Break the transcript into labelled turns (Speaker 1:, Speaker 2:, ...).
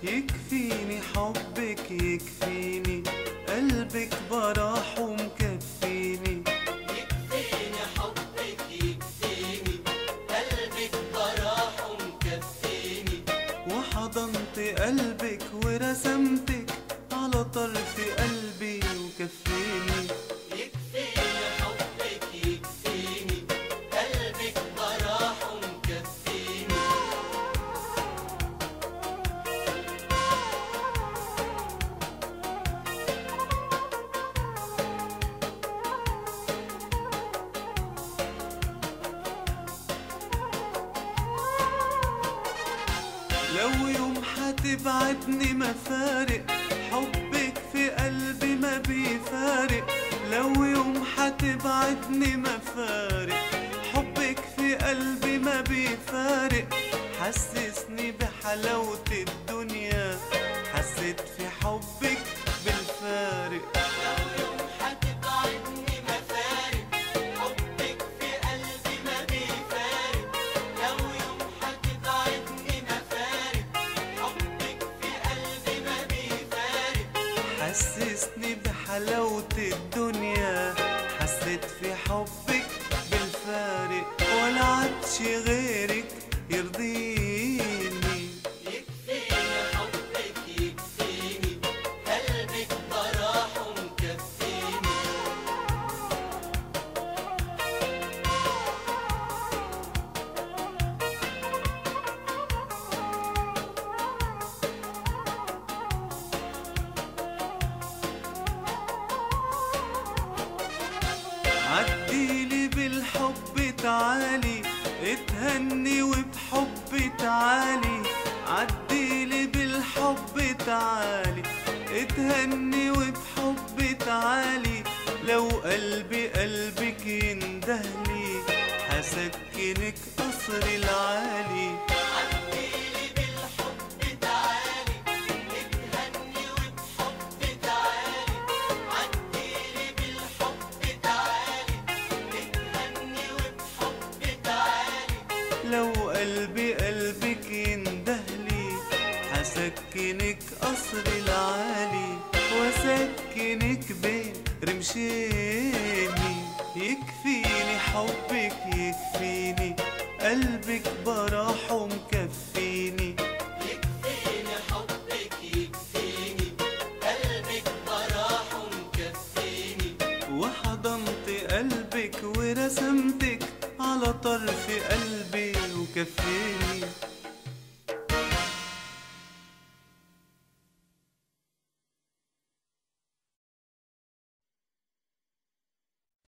Speaker 1: يكفيني حبك يكفيني قلبك براح ومكفيني
Speaker 2: يكفيني حبك يكفيني قلبك براح ومكفيني
Speaker 1: وحضنت قلبك ورسمتك على طرف قلبي وكفيني
Speaker 2: يكفيني حبك يكفيني قلبك براح ومكفيني
Speaker 1: لو يوم حتبعدني مفارق حبك في قلبي ما بيفارق لو يوم حتبعدني مفارق حبك في قلبي ما بيفارق حسسني بحلاوة الدنيا حسيت في حبك بالفارق
Speaker 2: لو يوم حتبعدني مفارق حبك في قلبي ما بيفارق لو يوم حتبعدني مفارق حبك في قلبي ما بيفارق
Speaker 1: حسسني بحلاوة الدنيا حسيت في حبك بالفارق ولا عادش غيرك يرضيني
Speaker 2: يكفيني حبك يكفيني قلبك براح ومكفيني
Speaker 1: عديلي بالحب تعالي اتهني وبحب تعالي عديلي بالحب تعالي اتهني وبحب تعالي لو قلبي قلبك يندهلي هسكنك قصر العالي
Speaker 2: عديلي بالحب تعالي اتهني وبحب تعالي عديلي بالحب تعالي اتهني وبحب تعالي
Speaker 1: لو قلبي قلبك يندهلي هسكنك قصر العالي واسكنك بين رمشيني يكفيني حبك يكفيني قلبك براح ومكفيني
Speaker 2: يكفيني حبك يكفيني قلبك براح ومكفيني
Speaker 1: وحضنت قلبك ورسمتك على طرف قلبي وكفيني